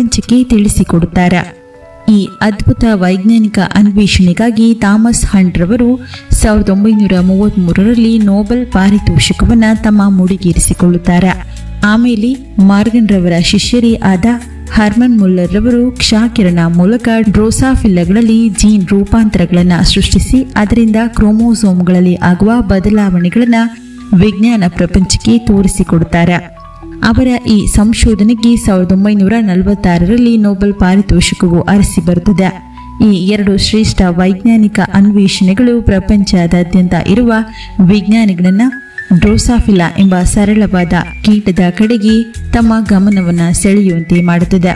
ಪ್ರಪಂಚಕ್ಕೆ ತಿಳಿಸಿಕೊಡುತ್ತಾರೆ ಈ ಅದ್ಭುತ ವೈಜ್ಞಾನಿಕ ಅನ್ವೇಷಣೆಗಾಗಿ ಥಾಮಸ್ ಹಂಟ್ ರವರು ಸಾವಿರದ ಒಂಬೈನೂರ ಮೂವತ್ತ್ಮೂರರಲ್ಲಿ ನೊಬೆಲ್ ಪಾರಿತೋಷಿಕವನ್ನು ತಮ್ಮ ಮುಡಿಗೇರಿಸಿಕೊಳ್ಳುತ್ತಾರೆ ಆಮೇಲೆ ಮಾರ್ಗನ್ ರವರ ಶಿಷ್ಯರೇ ಆದ ಹರ್ಮನ್ ಮುಲ್ಲರ್ ರವರು ಕ್ಷಾಕಿರಣ ಮೂಲಕ ಡ್ರೋಸಾಫಿಲ್ಲಗಳಲ್ಲಿ ಜೀನ್ ರೂಪಾಂತರಗಳನ್ನು ಸೃಷ್ಟಿಸಿ ಅದರಿಂದ ಕ್ರೋಮೋಸೋಮ್ಗಳಲ್ಲಿ ಆಗುವ ಬದಲಾವಣೆಗಳನ್ನು ವಿಜ್ಞಾನ ಪ್ರಪಂಚಕ್ಕೆ ತೋರಿಸಿಕೊಡುತ್ತಾರೆ ಅವರ ಈ ಸಂಶೋಧನೆಗೆ ಸಾವಿರದ ಒಂಬೈನೂರ ನಲವತ್ತಾರರಲ್ಲಿ ನೊಬೆಲ್ ಪಾರಿತೋಷಿಕವು ಅರಸಿ ಬರುತ್ತದೆ ಈ ಎರಡು ಶ್ರೇಷ್ಠ ವೈಜ್ಞಾನಿಕ ಅನ್ವೇಷಣೆಗಳು ಪ್ರಪಂಚದಾದ್ಯಂತ ಇರುವ ವಿಜ್ಞಾನಿಗಳನ್ನ ಡ್ರೋಸಾಫಿಲಾ ಎಂಬ ಸರಳವಾದ ಕೀಟದ ಕಡೆಗೆ ತಮ್ಮ ಗಮನವನ್ನು ಸೆಳೆಯುವಂತೆ ಮಾಡುತ್ತದೆ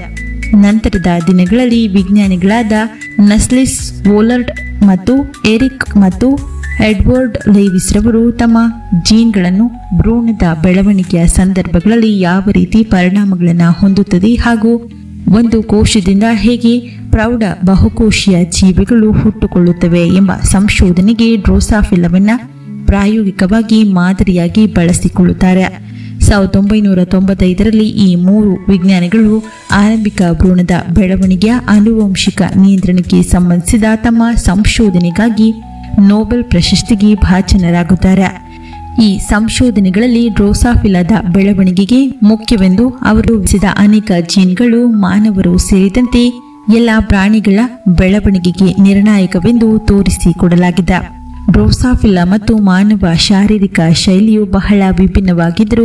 ನಂತರದ ದಿನಗಳಲ್ಲಿ ವಿಜ್ಞಾನಿಗಳಾದ ನಸ್ಲಿಸ್ ವೋಲರ್ಡ್ ಮತ್ತು ಎರಿಕ್ ಮತ್ತು ಎಡ್ವರ್ಡ್ ಲೇವಿಸ್ ರವರು ತಮ್ಮ ಜೀನ್ಗಳನ್ನು ಭ್ರೂಣದ ಬೆಳವಣಿಗೆಯ ಸಂದರ್ಭಗಳಲ್ಲಿ ಯಾವ ರೀತಿ ಪರಿಣಾಮಗಳನ್ನು ಹೊಂದುತ್ತದೆ ಹಾಗೂ ಒಂದು ಕೋಶದಿಂದ ಹೇಗೆ ಪ್ರೌಢ ಬಹುಕೋಶೀಯ ಜೀವಿಗಳು ಹುಟ್ಟುಕೊಳ್ಳುತ್ತವೆ ಎಂಬ ಸಂಶೋಧನೆಗೆ ಡ್ರೋಸಾಫಿಲವನ್ನು ಪ್ರಾಯೋಗಿಕವಾಗಿ ಮಾದರಿಯಾಗಿ ಬಳಸಿಕೊಳ್ಳುತ್ತಾರೆ ಸಾವಿರದ ಒಂಬೈನೂರ ತೊಂಬತ್ತೈದರಲ್ಲಿ ಈ ಮೂರು ವಿಜ್ಞಾನಿಗಳು ಆರಂಭಿಕ ಭ್ರೂಣದ ಬೆಳವಣಿಗೆಯ ಆನುವಂಶಿಕ ನಿಯಂತ್ರಣಕ್ಕೆ ಸಂಬಂಧಿಸಿದ ತಮ್ಮ ಸಂಶೋಧನೆಗಾಗಿ ನೊಬೆಲ್ ಪ್ರಶಸ್ತಿಗೆ ಭಾಜನರಾಗುತ್ತಾರೆ ಈ ಸಂಶೋಧನೆಗಳಲ್ಲಿ ಡ್ರೋಸಾಫಿಲಾದ ಬೆಳವಣಿಗೆಗೆ ಮುಖ್ಯವೆಂದು ಅವರು ವಿಧಿಸಿದ ಅನೇಕ ಜೀನ್ಗಳು ಮಾನವರು ಸೇರಿದಂತೆ ಎಲ್ಲ ಪ್ರಾಣಿಗಳ ಬೆಳವಣಿಗೆಗೆ ನಿರ್ಣಾಯಕವೆಂದು ತೋರಿಸಿಕೊಡಲಾಗಿದೆ ಡ್ರೋಸಾಫಿಲಾ ಮತ್ತು ಮಾನವ ಶಾರೀರಿಕ ಶೈಲಿಯು ಬಹಳ ವಿಭಿನ್ನವಾಗಿದ್ದರೂ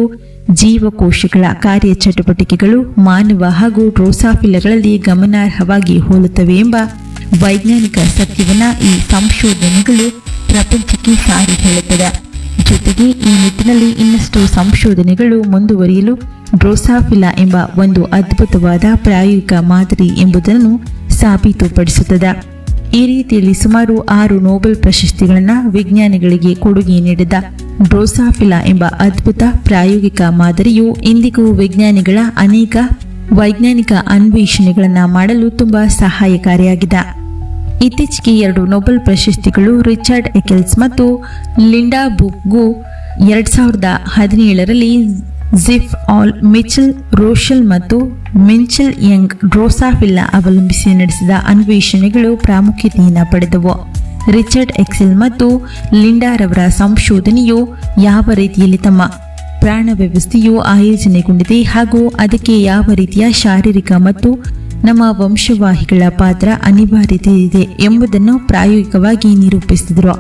ಜೀವಕೋಶಗಳ ಕಾರ್ಯಚಟುವಟಿಕೆಗಳು ಮಾನವ ಹಾಗೂ ಡ್ರೋಸಾಫಿಲಗಳಲ್ಲಿ ಗಮನಾರ್ಹವಾಗಿ ಹೋಲುತ್ತವೆ ಎಂಬ ವೈಜ್ಞಾನಿಕ ಸತ್ಯವನ್ನ ಈ ಸಂಶೋಧನೆಗಳು ಪ್ರಪಂಚಕ್ಕೆ ಸಾರಿ ಹೇಳುತ್ತದೆ ಜೊತೆಗೆ ಈ ನಿಟ್ಟಿನಲ್ಲಿ ಇನ್ನಷ್ಟು ಸಂಶೋಧನೆಗಳು ಮುಂದುವರಿಯಲು ಡ್ರೋಸಾಫಿಲಾ ಎಂಬ ಒಂದು ಅದ್ಭುತವಾದ ಪ್ರಾಯೋಗಿಕ ಮಾದರಿ ಎಂಬುದನ್ನು ಸಾಬೀತುಪಡಿಸುತ್ತದೆ ಈ ರೀತಿಯಲ್ಲಿ ಸುಮಾರು ಆರು ನೊಬೆಲ್ ಪ್ರಶಸ್ತಿಗಳನ್ನು ವಿಜ್ಞಾನಿಗಳಿಗೆ ಕೊಡುಗೆ ನೀಡಿದ ಡ್ರೋಸಾಫಿಲಾ ಎಂಬ ಅದ್ಭುತ ಪ್ರಾಯೋಗಿಕ ಮಾದರಿಯು ಇಂದಿಗೂ ವಿಜ್ಞಾನಿಗಳ ಅನೇಕ ವೈಜ್ಞಾನಿಕ ಅನ್ವೇಷಣೆಗಳನ್ನು ಮಾಡಲು ತುಂಬಾ ಸಹಾಯಕಾರಿಯಾಗಿದೆ ಇತ್ತೀಚೆಗೆ ಎರಡು ನೊಬೆಲ್ ಪ್ರಶಸ್ತಿಗಳು ರಿಚರ್ಡ್ ಎಕೆಲ್ಸ್ ಮತ್ತು ಲಿಂಡಾ ಬುಕ್ಗೂ ಎರಡ್ ಸಾವಿರದ ಹದಿನೇಳರಲ್ಲಿ ಜಿಫ್ ಆಲ್ ಮಿಚೆಲ್ ರೋಷಲ್ ಮತ್ತು ಮಿಂಚೆಲ್ ಯಂಗ್ ಡ್ರೋಸಾಫಿಲ್ಲಾ ಅವಲಂಬಿಸಿ ನಡೆಸಿದ ಅನ್ವೇಷಣೆಗಳು ಪ್ರಾಮುಖ್ಯತೆಯನ್ನು ಪಡೆದವು ರಿಚರ್ಡ್ ಎಕ್ಸೆಲ್ ಮತ್ತು ಲಿಂಡಾರವರ ಸಂಶೋಧನೆಯು ಯಾವ ರೀತಿಯಲ್ಲಿ ತಮ್ಮ ಪ್ರಾಣ ವ್ಯವಸ್ಥೆಯು ಆಯೋಜನೆಗೊಂಡಿದೆ ಹಾಗೂ ಅದಕ್ಕೆ ಯಾವ ರೀತಿಯ ಶಾರೀರಿಕ ಮತ್ತು ನಮ್ಮ ವಂಶವಾಹಿಗಳ ಪಾತ್ರ ಅನಿವಾರ್ಯತೆ ಇದೆ ಎಂಬುದನ್ನು ಪ್ರಾಯೋಗಿಕವಾಗಿ ನಿರೂಪಿಸಿದರು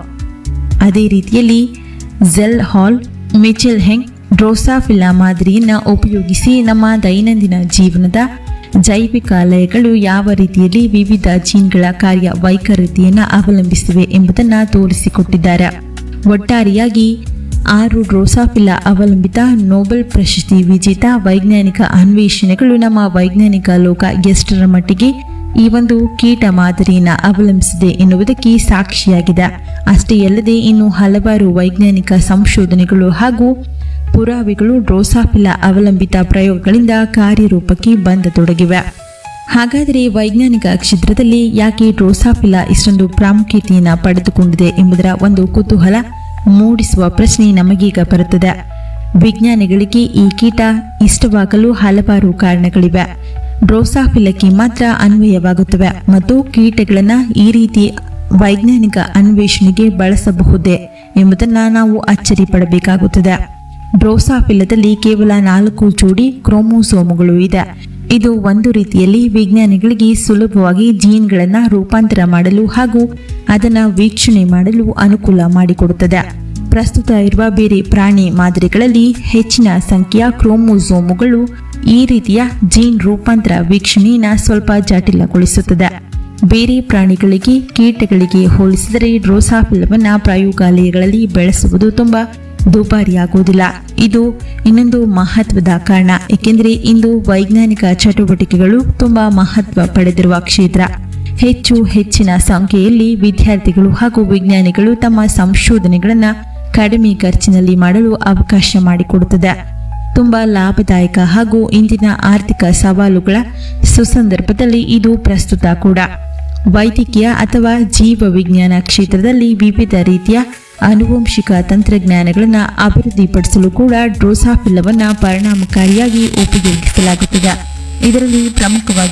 ಅದೇ ರೀತಿಯಲ್ಲಿ ಜೆಲ್ ಹಾಲ್ ಮಿಚೆಲ್ ಹೆಂಗ್ ಡ್ರೋಸಾಫಿಲಾ ಮಾದರಿಯನ್ನು ಉಪಯೋಗಿಸಿ ನಮ್ಮ ದೈನಂದಿನ ಜೀವನದ ಜೈವಿಕ ಲಯಗಳು ಯಾವ ರೀತಿಯಲ್ಲಿ ವಿವಿಧ ಜೀನ್ಗಳ ಕಾರ್ಯ ವೈಖರಿತೆಯನ್ನು ಅವಲಂಬಿಸಿವೆ ಎಂಬುದನ್ನು ತೋರಿಸಿಕೊಟ್ಟಿದ್ದಾರೆ ಒಟ್ಟಾರೆಯಾಗಿ ಆರು ಡ್ರೋಸಾಫಿಲಾ ಅವಲಂಬಿತ ನೊಬೆಲ್ ಪ್ರಶಸ್ತಿ ವಿಜೇತ ವೈಜ್ಞಾನಿಕ ಅನ್ವೇಷಣೆಗಳು ನಮ್ಮ ವೈಜ್ಞಾನಿಕ ಲೋಕ ಎಷ್ಟರ ಮಟ್ಟಿಗೆ ಈ ಒಂದು ಕೀಟ ಮಾದರಿಯನ್ನು ಅವಲಂಬಿಸಿದೆ ಎನ್ನುವುದಕ್ಕೆ ಸಾಕ್ಷಿಯಾಗಿದೆ ಅಷ್ಟೇ ಅಲ್ಲದೆ ಇನ್ನು ಹಲವಾರು ವೈಜ್ಞಾನಿಕ ಸಂಶೋಧನೆಗಳು ಹಾಗೂ ಪುರಾವೆಗಳು ಡ್ರೋಸಾಫಿಲಾ ಅವಲಂಬಿತ ಪ್ರಯೋಗಗಳಿಂದ ಕಾರ್ಯರೂಪಕ್ಕೆ ಬಂದತೊಡಗಿವೆ ಹಾಗಾದರೆ ವೈಜ್ಞಾನಿಕ ಕ್ಷೇತ್ರದಲ್ಲಿ ಯಾಕೆ ಡ್ರೋಸಾಫಿಲಾ ಇಷ್ಟೊಂದು ಪ್ರಾಮುಖ್ಯತೆಯನ್ನು ಪಡೆದುಕೊಂಡಿದೆ ಎಂಬುದರ ಒಂದು ಕುತೂಹಲ ಮೂಡಿಸುವ ಪ್ರಶ್ನೆ ನಮಗೀಗ ಬರುತ್ತದೆ ವಿಜ್ಞಾನಿಗಳಿಗೆ ಈ ಕೀಟ ಇಷ್ಟವಾಗಲು ಹಲವಾರು ಕಾರಣಗಳಿವೆ ಡ್ರೋಸಾಫಿಲಕ್ಕೆ ಮಾತ್ರ ಅನ್ವಯವಾಗುತ್ತವೆ ಮತ್ತು ಕೀಟಗಳನ್ನು ಈ ರೀತಿ ವೈಜ್ಞಾನಿಕ ಅನ್ವೇಷಣೆಗೆ ಬಳಸಬಹುದೇ ಎಂಬುದನ್ನು ನಾವು ಅಚ್ಚರಿ ಪಡಬೇಕಾಗುತ್ತದೆ ಡ್ರೋಸಾಫಿಲದಲ್ಲಿ ಕೇವಲ ನಾಲ್ಕು ಜೋಡಿ ಕ್ರೋಮೋಸೋಮುಗಳು ಇದೆ ಇದು ಒಂದು ರೀತಿಯಲ್ಲಿ ವಿಜ್ಞಾನಿಗಳಿಗೆ ಸುಲಭವಾಗಿ ಜೀನ್ಗಳನ್ನು ರೂಪಾಂತರ ಮಾಡಲು ಹಾಗೂ ಅದನ್ನು ವೀಕ್ಷಣೆ ಮಾಡಲು ಅನುಕೂಲ ಮಾಡಿಕೊಡುತ್ತದೆ ಪ್ರಸ್ತುತ ಇರುವ ಬೇರೆ ಪ್ರಾಣಿ ಮಾದರಿಗಳಲ್ಲಿ ಹೆಚ್ಚಿನ ಸಂಖ್ಯೆಯ ಕ್ರೋಮೋಸೋಮುಗಳು ಈ ರೀತಿಯ ಜೀನ್ ರೂಪಾಂತರ ವೀಕ್ಷಣೆಯನ್ನು ಸ್ವಲ್ಪ ಜಟಿಲಗೊಳಿಸುತ್ತದೆ ಬೇರೆ ಪ್ರಾಣಿಗಳಿಗೆ ಕೀಟಗಳಿಗೆ ಹೋಲಿಸಿದರೆ ಡ್ರೋಸಾಫಿಲವನ್ನು ಪ್ರಯೋಗಾಲಯಗಳಲ್ಲಿ ಬೆಳೆಸುವುದು ತುಂಬಾ ದುಬಾರಿಯಾಗುವುದಿಲ್ಲ ಇದು ಇನ್ನೊಂದು ಮಹತ್ವದ ಕಾರಣ ಏಕೆಂದರೆ ಇಂದು ವೈಜ್ಞಾನಿಕ ಚಟುವಟಿಕೆಗಳು ತುಂಬಾ ಮಹತ್ವ ಪಡೆದಿರುವ ಕ್ಷೇತ್ರ ಹೆಚ್ಚು ಹೆಚ್ಚಿನ ಸಂಖ್ಯೆಯಲ್ಲಿ ವಿದ್ಯಾರ್ಥಿಗಳು ಹಾಗೂ ವಿಜ್ಞಾನಿಗಳು ತಮ್ಮ ಸಂಶೋಧನೆಗಳನ್ನು ಕಡಿಮೆ ಖರ್ಚಿನಲ್ಲಿ ಮಾಡಲು ಅವಕಾಶ ಮಾಡಿಕೊಡುತ್ತದೆ ತುಂಬಾ ಲಾಭದಾಯಕ ಹಾಗೂ ಇಂದಿನ ಆರ್ಥಿಕ ಸವಾಲುಗಳ ಸುಸಂದರ್ಭದಲ್ಲಿ ಇದು ಪ್ರಸ್ತುತ ಕೂಡ ವೈದ್ಯಕೀಯ ಅಥವಾ ಜೀವ ವಿಜ್ಞಾನ ಕ್ಷೇತ್ರದಲ್ಲಿ ವಿವಿಧ ರೀತಿಯ ಆನುವಂಶಿಕ ತಂತ್ರಜ್ಞಾನಗಳನ್ನು ಅಭಿವೃದ್ಧಿಪಡಿಸಲು ಕೂಡ ಡ್ರೋಸಾಫಿಲ್ಲವನ್ನು ಪರಿಣಾಮಕಾರಿಯಾಗಿ ಉಪಯೋಗಿಸಲಾಗುತ್ತದೆ ಇದರಲ್ಲಿ ಪ್ರಮುಖವಾಗಿ